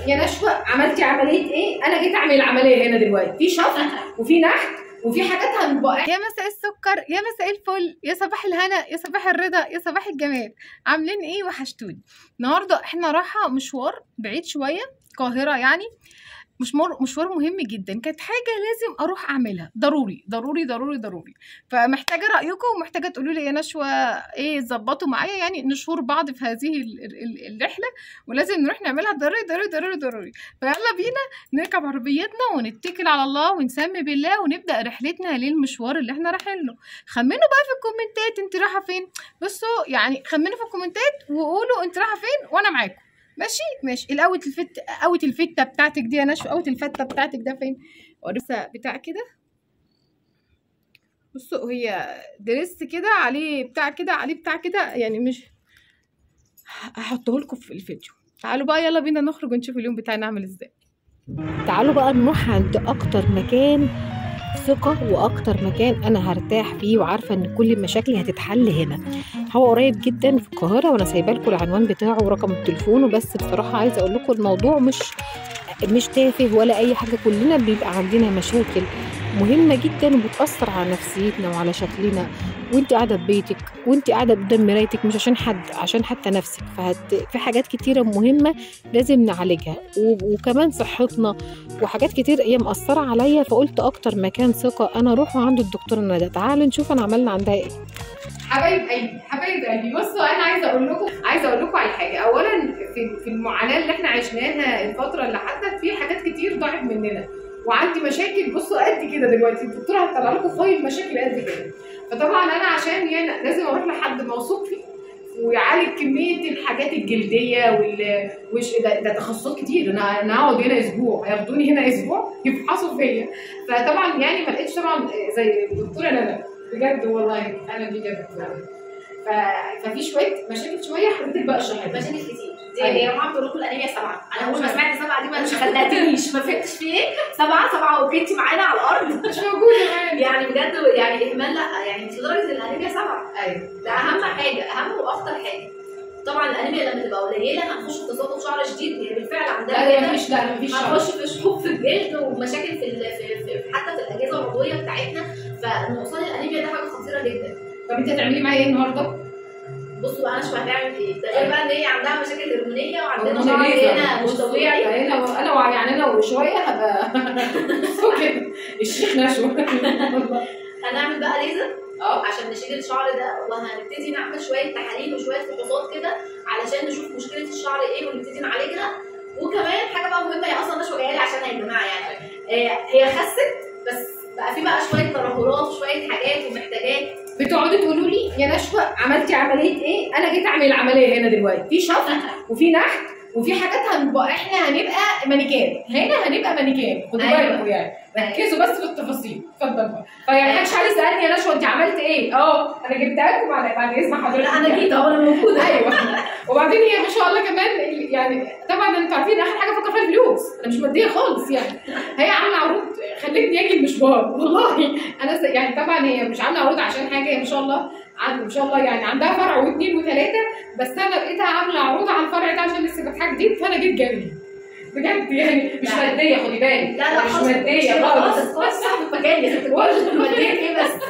يا نشوى عملتي عمليه ايه انا جيت اعمل العمليه هنا دلوقتي في شفط وفي نحت وفي حاجات هنبقى يا مساء السكر يا مساء الفل يا صباح الهنا يا صباح الرضا يا صباح الجمال عاملين ايه وحشتوني النهارده احنا رايحه مشوار بعيد شويه القاهره يعني مشوار مشوار مهم جدا كانت حاجه لازم اروح اعملها ضروري ضروري ضروري ضروري فمحتاجه رايكم ومحتاجه تقولوا لي يا نشوى ايه ظبطوا معايا يعني نشور بعض في هذه ال- ال- ال- الرحله ولازم نروح نعملها ضروري ضروري ضروري ضروري فيلا بينا نركب عربيتنا ونتكل على الله ونسمي بالله ونبدا رحلتنا للمشوار اللي احنا رايحين له خمنوا بقى في الكومنتات انت رايحه فين بصوا يعني خمنوا في الكومنتات وقولوا انت رايحه فين وانا معاكم ماشي ماشي الاوت الفت اوت الفته بتاعتك دي يا نشوى اوت الفته بتاعتك ده فين ورثه بتاع كده بصوا هي دريس كده عليه بتاع كده عليه بتاع كده يعني مش هحطه لكم في الفيديو تعالوا بقى يلا بينا نخرج ونشوف اليوم بتاعنا عامل ازاي تعالوا بقى نروح عند اكتر مكان ثقة واكتر مكان انا هرتاح فيه وعارفة ان كل مشاكلي هتتحل هنا هو قريب جدا في القاهرة وانا سايبه لكم العنوان بتاعه ورقم التليفون وبس بصراحة عايزة اقول لكم الموضوع مش مش تافه ولا اي حاجة كلنا بيبقى عندنا مشاكل مهمة جدا وبتأثر على نفسيتنا وعلى شكلنا وانت قاعدة في بيتك وانت قاعدة قدام مرايتك مش عشان حد عشان حتى نفسك فهت... في حاجات كتيرة مهمة لازم نعالجها و... وكمان صحتنا وحاجات كتير هي مأثرة عليا فقلت أكتر مكان ثقة أنا أروحه عند الدكتورة ندى تعالوا نشوف أنا عملنا عندها إيه حبايب قلبي حبايب قلبي بصوا انا عايزه اقول لكم عايزه اقول لكم على حاجه اولا في في المعاناه اللي احنا عشناها الفتره اللي عدت في حاجات كتير ضاعت مننا وعندي مشاكل بصوا قد كده دلوقتي الدكتوره هتطلع لكم فايل مشاكل قد كده فطبعا انا عشان يعني لازم اروح لحد موثوق فيه ويعالج كميه الحاجات الجلديه وال وش ده, ده تخصصات كتير انا انا هقعد هنا اسبوع هياخدوني هنا اسبوع يفحصوا فيا فطبعا يعني ما لقيتش طبعا زي الدكتوره ندى بجد والله انا بجد يعني. ف... ففي شويه مشاكل شويه حضرتك بقى اشرحها لي. مشاكل كتير دي أيوة. يا جماعه بتقول لكم الانيميا سبعه انا اول ما مش سمعت سبعه دي ما خلقتنيش ما فهمتش في ايه سبعه سبعه وكنتي معانا على الارض مش موجوده يعني يعني بجد يعني اهمال لا يعني مش لدرجه الانيميا سبعه ايوه ده اهم حاجه اهم واخطر حاجه طبعا الانيميا لما تبقى قليله هنخش في تساقط شعر شديد هي بالفعل عندنا لا لا كده مفيش لا مفيش شعر. هنخش في شحوب في الجلد ومشاكل في, ال- في, في حتى في الاجهزه العضويه بتاعتنا فنقصان الانيميا ده حاجه خطيره جدا طب انت هتعملي معايا ايه النهارده؟ بصوا بقى انا شو هتعمل ايه ده غير بقى ان هي عندها مشاكل هرمونيه وعندنا هرمون شعر الليزر. هنا مش بصي، طبيعي انا و- انا وع- يعني انا وشويه هبقى بصوا كده الشيخ نشوى والله. هنعمل بقى ليزر اه عشان نشيل الشعر ده وهنبتدي نعمل شويه تحاليل وشويه فحوصات كده علشان نشوف مشكله الشعر ايه ونبتدي نعالجها وكمان حاجه بقى مهمه هي اصلا نشوى جايه لي عشانها يا جماعه يعني آه، هي خست بس بقى في بقى شويه ترهلات وشويه حاجات ومحتاجات بتقعدوا تقولوا لي يا نشوى عملتي عمليه ايه؟ انا جيت اعمل العمليه هنا دلوقتي في شفط وفي نحت وفي حاجات هنبقى احنا هنبقى مانيكان هنا هنبقى مانيكان خدوا أيوة. بالكم يعني ركزوا بس في التفاصيل اتفضل بقى فيعني محدش عايز يسالني يا نشوى انت عملت ايه؟ اه انا جبتها لكم بعد بعد اذن حضرتك لا انا جيت اهو انا موجوده ايوه وبعدين هي ما شاء الله كمان يعني طبعا انتوا عارفين اخر حاجه فكر فيها الفلوس انا مش ماديه خالص يعني هي عامله عروض خلتني اجي المشوار والله انا س- يعني طبعا هي مش عامله عروض عشان حاجه هي ما شاء الله عند ما شاء الله يعني عندها فرع واثنين وثلاثه بس انا لقيتها عامله عروض على الفرع ده عشان لسه فاتحه جديد فانا جيت جري بجد يعني مش لا. ماديه خدي بالك لا لا مش خلاص ماديه خلاص خالص خلاص صاحب المكان يا ست الكل ماديه ايه بس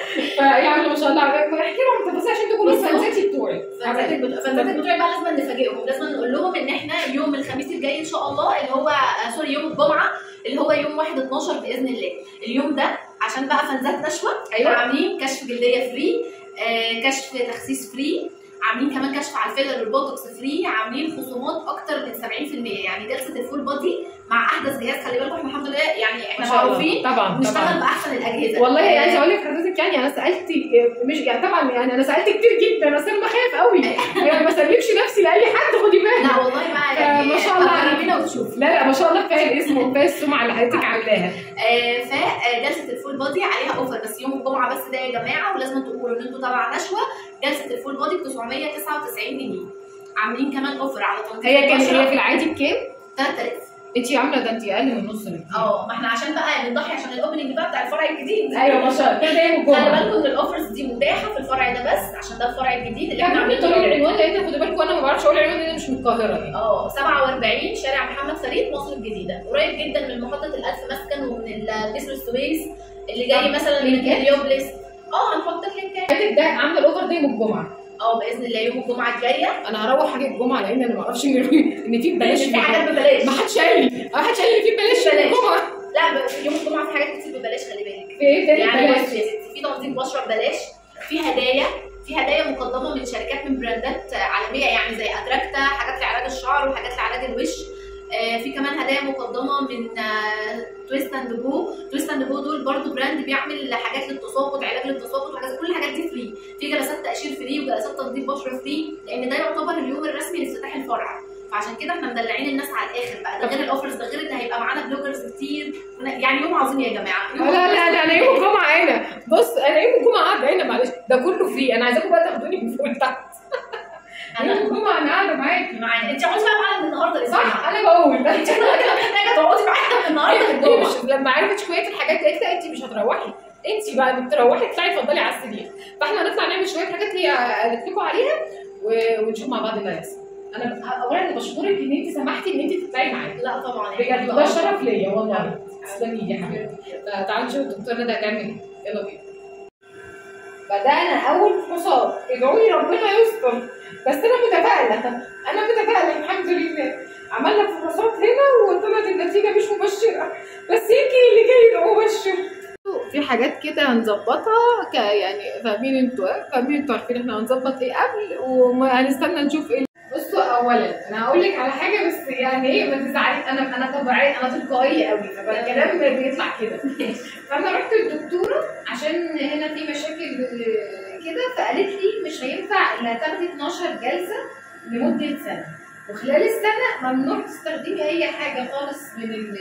فيعني ما شاء الله احكي لهم التفاصيل عشان تكونوا بص، الفانزاتي بتوعي فانزاتك بتوع فانزاتك بتوعي بقى لازم نفاجئهم لازم نقول لهم ان احنا يوم الخميس الجاي ان شاء الله اللي هو آه، سوري يوم الجمعه اللي هو يوم 1 12 باذن الله اليوم ده عشان بقى فانزات نشوه أيوة. عاملين كشف جلديه فري آه كشف تخسيس فري عاملين كمان كشف على الفيلر والبوتوكس فري عاملين خصومات اكتر من 70% يعني جلسه الفول بودي مع احدث جهاز خلي بالكم احنا الحمد لله يعني احنا ما شاء الله. معروفين طبعا طبعا بنشتغل باحسن الاجهزه والله آه، عايزه اقول لك حضرتك يعني انا سالت مش يعني طبعا يعني انا سالت كتير جدا بس انا بخاف قوي يعني ما سلمش نفسي لاي حد خدي بالك لا والله بقى يعني ما شاء الله عليك. جربينا وتشوفي لا لا ما شاء الله كفايه الاسم وكفايه السمعه اللي حضرتك عاملاها آه، فجلسه الفول بودي عليها اوفر بس يوم الجمعه بس ده يا جماعه ولازم تقولوا ان انتوا تبع نشوه جلسه الفول بودي ب 999 جنيه عاملين كمان اوفر على تنظيف هي كانت هي في البشره العادي بكام؟ 3000 انت عامله ده انت اقل من نص بكتير اه ما احنا عشان بقى بنضحي عشان الاوبننج بقى بتاع الفرع الجديد ايوه ما شاء الله كده يوم خلي الجمعه بالكم ان الاوفرز دي متاحه في الفرع ده بس عشان ده الفرع الجديد اللي يعني احنا عاملين عاملينه طريق العنوان لان خدوا بالكم انا ما بعرفش اقول العنوان لان انا مش من القاهره يعني اه 47 شارع محمد فريد مصر الجديده قريب جدا من محطه الالف مسكن ومن الجسر السويس اللي جاي طب مثلا من لينكات؟ هليوبلس اه هنحط اللينكات كاتب ده عامله الاوفر ده يوم الجمعه اه باذن الله يوم الجمعه الجايه انا هروح حاجه الجمعه لان انا ما اعرفش ان ان في ببلاش في حاجات ببلاش ما حدش قال لي ما حدش قال لي في ببلاش يوم ببلاش. الجمعه لا ب- يوم الجمعه في حاجات كتير ببلاش خلي بالك في ايه تاني يعني بص ببلاش يا ستي في تنظيم بشره ببلاش في هدايا في هدايا مقدمه من شركات من براندات عالميه يعني زي اتراكتا حاجات لعلاج الشعر وحاجات لعلاج الوش آه، في كمان هدايا مقدمه من تويست اند جو تويست اند جو دول برضو براند بيعمل حاجات للتساقط علاج للتساقط وحاجات كل الحاجات دي فري في جلسات تقشير فري وجلسات تنظيف بشره فري لان ده يعتبر اليوم الرسمي لافتتاح الفرع فعشان كده احنا مدلعين الناس على الاخر بقى ده غير الاوفرز ده غير ان هيبقى معانا بلوجرز كتير يعني يوم عظيم يا جماعه يوم لا لا لا انا يوم الجمعه هنا بص انا يوم الجمعه قاعده هنا معلش ده كله فري انا عايزاكم بقى تاخدوني من فوق لتحت يوم انا الجمعه انا قاعده معاكي معانا انت اقعدي بقى معانا من النهارده يا صح سلمى. انا بقول انت كده كده محتاجه تقعدي معانا من النهارده هي للجمعه مش لما عرفت شويه الحاجات دي قالت لا انت مش هتروحي انت بقى بتروحي تطلعي اتفضلي على السرير فاحنا هنطلع نعمل شويه حاجات هي قالت لكم عليها و- ونشوف مع بعض اللي هيحصل انا اولا بشكرك ان انت سمحتي ان انت تطلعي معايا لا طبعا بجد ده شرف ليا والله تسلمي لي يا حبيبتي فتعالوا نشوف الدكتور ندى هتعمل ايه يلا بينا بدأنا أول فحوصات ادعوا لي ربنا يستر بس أنا متفائلة أنا متفائلة الحمد لله عملنا فحوصات هنا وطلعت النتيجة مش مبشرة بس يمكن اللي جاي يبقى مبشر في حاجات كده هنظبطها ك يعني فاهمين انتوا فاهمين انتوا عارفين احنا هنظبط ايه قبل وهنستنى نشوف ايه بصوا اولا انا هقول لك على حاجه بس يعني ايه ما تزعليش انا انا طبيعيه انا تلقائيه قوي فالكلام بيطلع كده فانا رحت للدكتوره عشان هنا في مشاكل كده فقالت لي مش هينفع الا تاخدي 12 جلسه لمده سنه وخلال السنه ممنوع تستخدمي اي حاجه خالص من ال-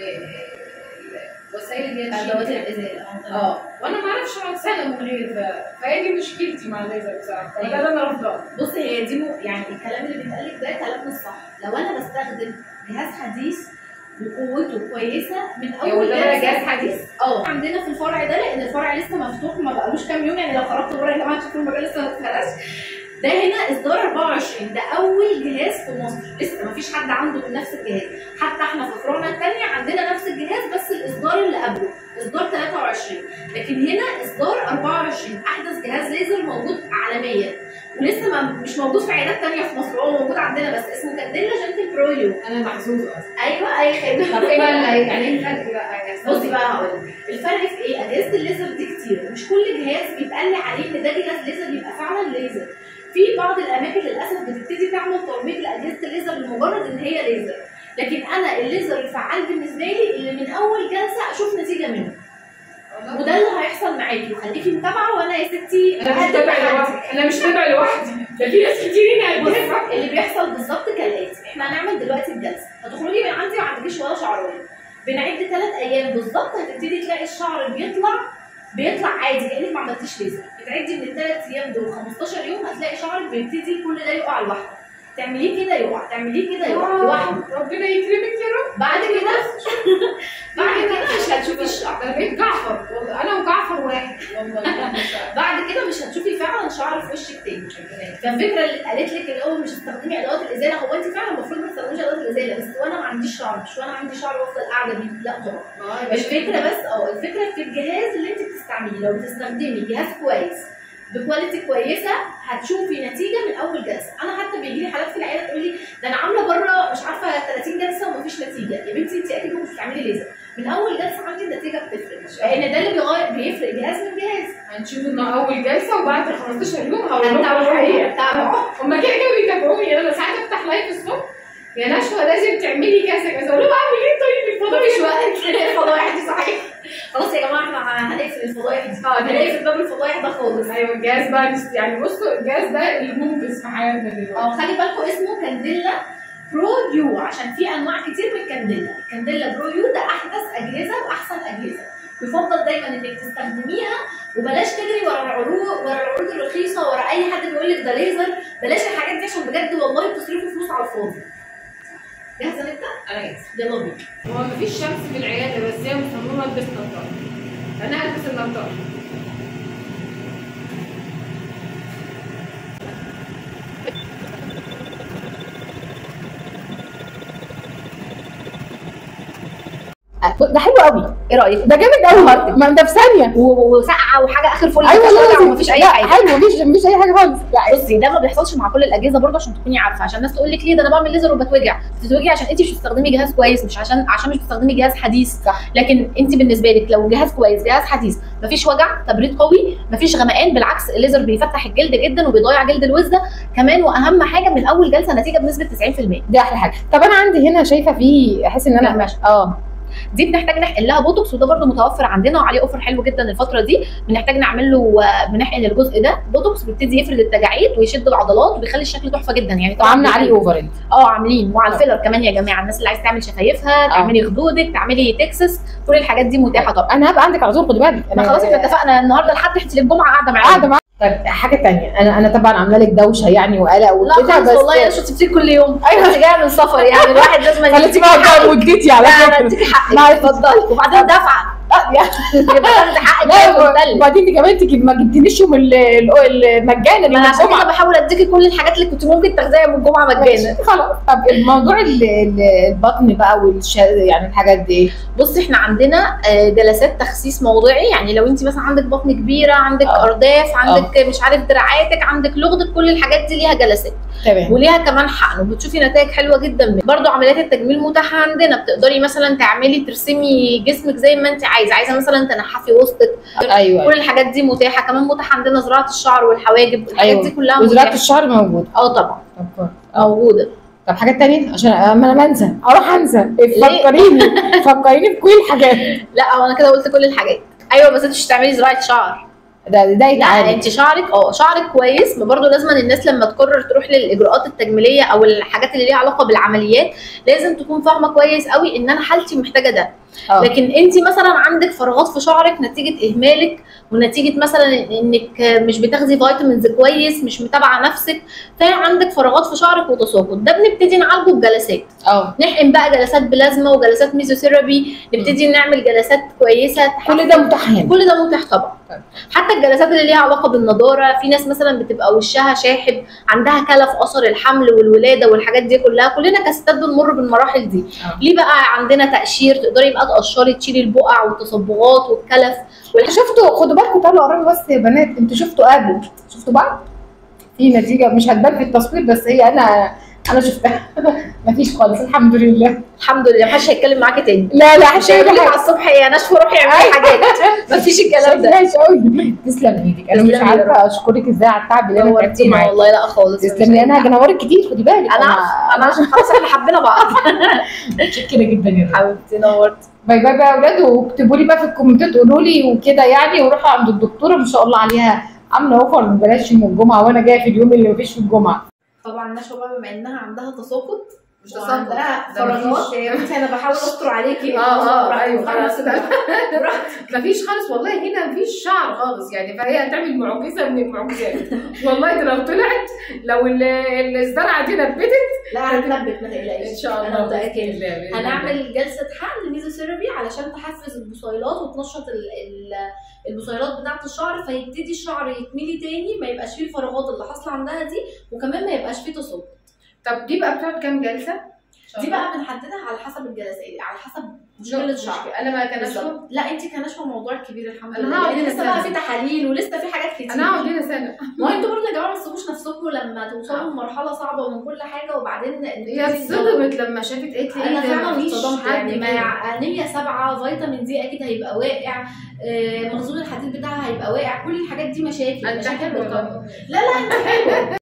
الوسائل اللي هي ادوات تشيل. الازاله اه وانا ما اعرفش اقعد سنه من غير ده فهي دي مشكلتي مع الليزر بصراحه وده اللي انا رافضاه بصي هي دي مو يعني الكلام اللي بيتقال لك ده كلام مش صح لو انا بستخدم جهاز حديث وقوته كويسه من هو اول ده جلسة- جهاز حديث؟ اه عندنا في الفرع ده لان الفرع لسه مفتوح ما بقالوش كام يوم يعني لو خرجت بره يا جماعه تشوفوا المجال لسه ما اتخلقش ده هنا اصدار 24 ده اول جهاز في مصر لسه ما فيش حد عنده نفس الجهاز حتى احنا في فروعنا الثانيه عندنا نفس الجهاز بس الاصدار اللي قبله اصدار 23 لكن هنا اصدار 24 احدث جهاز ليزر موجود عالميا ولسه ما مش موجود في عيادات تانية في مصر هو موجود عندنا بس اسمه كانديلا جنتل برو يو انا محظوظه اصلا ايوه اي خدمه طب ايه بقى اللي هي- يعني ايه الفرق بقى بصي بقى هقول لك الفرق في ايه؟ اجهزه الليزر دي كتير مش كل جهاز بيتقال لي عليه ان ده جهاز ليزر بيبقى فعلا ليزر في بعض الاماكن للاسف بتبتدي تعمل ترويج لاجهزه الليزر لمجرد ان هي ليزر لكن انا الليزر الفعال بالنسبه لي اللي من اول جلسه اشوف نتيجه منه وده اللي هيحصل معاكي وخليكي متابعه وانا يا ستي انا مش بهدي تابع تحدي. لوحدي انا مش تابع لوحدي ده في ناس كتير هنا بص هتجيبها. اللي بيحصل بالظبط كالاتي احنا هنعمل دلوقتي الجلسه هتخرجي من عندي ما عندكيش ولا شعرايه بنعد ثلاث ايام بالظبط هتبتدي تلاقي الشعر بيطلع بيطلع عادي كانك ما عملتيش ليزر بتعدي من الثلاث ايام دول 15 يوم هتلاقي شعرك بيبتدي كل ده يقع لوحده تعمليه كده يقع تعمليه كده يقع لوحده ربنا يكرمك يا رب بعد كده بعد كده مش هتشوفي الشعر ده بيت جعفر والله انا وجعفر واحد والله بعد كده مش هتشوفي فعلا شعر في وشك تاني فالفكره اللي قالت لك الاول مش هتستخدمي ادوات الازاله هو انت فعلا المفروض ما تستخدميش ادوات الازاله بس وانا ما عنديش شعر مش وانا عندي شعر وافضل قاعده بيه لا طبعا الفكره بس اه الفكره في الجهاز اللي انت بتستعمليه لو بتستخدمي جهاز كويس بكواليتي كويسه هتشوفي نتيجه من اول جلسه انا حتى بيجي لي حالات في العياده تقول لي ده انا عامله بره مش عارفه 30 جلسه ومفيش نتيجه يا بنتي انت اكيد مش بتعملي ليزر من اول جلسه عندي النتيجه بتفرق لان ده اللي بيغير بيفرق جهاز من جهاز هنشوف ان اول جلسه وبعد 15 يوم هقول لهم هنتابعوا الحقيقه هنتابعوا هما كده كده بيتابعوني انا ساعات افتح لايف الصبح يا نشوى لازم تعملي كذا كذا اقول لهم اعمل ايه طيب الفضاء مفيش وقت الفضايح دي صحيح خلاص يا جماعه احنا هنقفل الفضايح دي اه هنقفل باب الفضايح ده خالص ايوه الجهاز بقى نس- يعني بصوا الجهاز ده اللي منقذ في حياتنا دلوقتي اه خلي بالكم اسمه كانديلا برو يو عشان في انواع كتير من الكانديلا الكانديلا برو يو ده احدث اجهزه واحسن اجهزه يفضل دايما انك تستخدميها وبلاش تجري ورا العروض ورا العروض الرخيصه ورا اي حد بيقول لك ده ليزر بلاش الحاجات دي عشان بجد والله بتصرفوا فلوس على الفاضي جاهزه نبدا انا جاهزه يلا بينا هو مفيش شمس في العياده بس هي مصممه البس نضاره انا هلبس النضاره ده حلو قوي ايه رايك ده جامد قوي ما ده في ثانيه و- وسقعه وحاجه اخر فل ايوه مفيش وجع لازم ومفيش اي لا، حاجه حلو مفيش مفيش اي حاجه خالص لا بصي ده ما بيحصلش مع كل الاجهزه برضه عشان تكوني عارفه عشان الناس تقول لك ليه ده انا بعمل ليزر وبتوجع بتتوجعي عشان انت مش بتستخدمي جهاز كويس مش عشان عشان مش بتستخدمي جهاز حديث صح. لكن انت بالنسبه لك لو جهاز كويس جهاز حديث مفيش وجع تبريد قوي مفيش غمقان بالعكس الليزر بيفتح الجلد جدا وبيضيع جلد الوزده كمان واهم حاجه من اول جلسه نتيجه بنسبه 90% دي احلى حاجه طب انا عندي هنا شايفه في احس ان انا ماشي. اه دي بنحتاج نحقن لها بوتوكس وده برده متوفر عندنا وعليه اوفر حلو جدا الفتره دي بنحتاج نعمل له بنحقن الجزء ده بوتوكس بيبتدي يفرد التجاعيد ويشد العضلات وبيخلي الشكل تحفه جدا يعني طبعاً وعامله عليه اوفر انت اه عاملين وعلى الفيلر كمان يا جماعه الناس اللي عايز تعمل شفايفها تعملي خدودك تعملي تكسس كل الحاجات دي متاحه طبعا انا هبقى عندك على طول خدي بالك ما خلاص احنا اتفقنا النهارده لحد حته الجمعه قاعده معانا قاعده معاك طيب حاجه تانية انا انا طبعا عامله لك دوشه يعني وقلق لا وكده خالص بس والله يا شو تبتدي كل يوم ايوه انت جايه من سفر يعني الواحد لازم خليتي يديكي بقى حقك. بقى مدتي على لا انا فكره اديكي حقك معلش. اتفضلي وبعدين دافعه لا يعني يبقى تاخدي حقك لا جاي مدلل وبعدين انت كمان تجي ما جبتليش يوم ال- ال- المجانا ما يوم انا عشان كده الجمعه بحاول اديكي كل الحاجات اللي كنت ممكن تاخديها يوم الجمعه مجانا ماشي، خلاص طب الموضوع ال- ال- البطن بقى والش يعني الحاجات دي بصي احنا عندنا آه، جلسات تخسيس موضعي يعني لو انت مثلا عندك بطن كبيره عندك اه. ارداف عندك مش عارف دراعاتك عندك لغدك كل الحاجات دي ليها جلسات تمام وليها كمان حقن وبتشوفي نتائج حلوه جدا منها. برضو عمليات التجميل متاحه عندنا بتقدري مثلا تعملي ترسمي جسمك زي ما انت عايزه عايزه مثلا تنحفي وسطك ايوه كل الحاجات دي متاحه كمان متاحه عندنا زراعه الشعر والحواجب الحاجات أيوة. دي كلها وزراعه متاحه الشعر موجوده اه طبعا طب كويس. موجوده طب حاجات تانية عشان ما انا بنسى اروح انسى فكريني فكريني بكل الحاجات لا هو انا كده قلت كل الحاجات ايوه بس انت مش هتعملي زراعه شعر ده ده لا يتعالج انت شعرك اه شعرك كويس ما برضه لازم الناس لما تقرر تروح للاجراءات التجميليه او الحاجات اللي ليها علاقه بالعمليات لازم تكون فاهمه كويس قوي ان انا حالتي محتاجه ده اه. لكن انت مثلا عندك فراغات في شعرك نتيجه اهمالك ونتيجه مثلا انك مش بتاخدي فيتامينز كويس مش متابعه نفسك فعندك فراغات في شعرك وتساقط ده بنبتدي نعالجه بجلسات اه نحقن بقى جلسات بلازما وجلسات ميزوثيرابي نبتدي نعمل جلسات كويسه كل ده متاح هنا كل ده متاح طبعا طيب. حتى الجلسات اللي ليها علاقه بالنضاره في ناس مثلا بتبقى وشها شاحب عندها كلف اثر الحمل والولاده والحاجات دي كلها كلنا كستات بنمر بالمراحل دي آه. ليه بقى عندنا تقشير تقدري بقى تقشري تشيلي البقع والتصبغات والكلف شفتوا خدوا بالكم تعالوا قربوا بس يا بنات انتوا شفتوا قبل شفتوا بعض في نتيجه مش هتبان في التصوير بس هي انا انا شفتها مفيش خالص الحمد لله الحمد لله محدش هيتكلم معاكي تاني لا لا مش هيقول لك على الصبح يا نشوى روحي اعملي حاجات مفيش الكلام ده ماشي قوي تسلم ايدك انا مش تسلمي يا عارفه اشكرك ازاي على التعب اللي انا تعبت نورتينا معاكي والله لا خالص تسلمي انا هنورك كتير خدي بالك انا عارفه انا عشان خلاص احنا حبينا بعض متشكره جدا يا رب. حبيبتي نورتي باي باي بقى يا اولاد واكتبوا لي بقى في الكومنتات قولوا لي وكده يعني وروحوا عند الدكتوره ما شاء الله عليها عامله اوفر ببلاش يوم الجمعه وانا جايه في اليوم اللي مفيش في الجمعه طبعا نشوى بقى بما انها عندها تساقط مش تساقط وعندها ده مفيش. فراغات يا بنتي انا بحاول استر عليكي اه اه براحتك، ايوه خلاص براحتك. براحتك. مفيش خالص والله هنا مفيش شعر خالص يعني فهي هتعمل معجزه من المعجزات والله دي لو طلعت لو ال- الزرعه دي نبتت لا هتنبت ما تقلقيش ان شاء الله انا بإذن متاكده الله، بإذن الله. هنعمل جلسه حقن ميزوثيرابي علشان تحفز البصيلات وتنشط ال- ال- البصيلات بتاعه الشعر فيبتدي الشعر يتملي تاني ما يبقاش فيه الفراغات اللي حاصله عندها دي وكمان ما يبقاش فيه تساقط طب دي بقى بتقعد كام جلسه؟ دي بقى بنحددها على حسب الجلسات على حسب مشكله مشكله الشعر انا ما كان أشوف. بالظبط. لا انت كان نشوى موضوع كبير الحمد أنا لله هقعد لان هنا لسه بقى سنة. في تحاليل ولسه في حاجات كتير انا هقعد هنا سنه ما هو انتوا برضه يا جماعه ما تسيبوش نفسكم لما توصلوا لمرحله صعبه من كل حاجه وبعدين هي اتصدمت لما شافت قالت لي انا ايه ده فعلا مفيش اتصدمت حد يعني كده. مع انيميا سبعه فيتامين دي اكيد هيبقى واقع آه، مخزون الحديد بتاعها هيبقى واقع كل الحاجات دي مشاكل انت مشاكل حلوه بالطبع والله. لا لا انت حلوه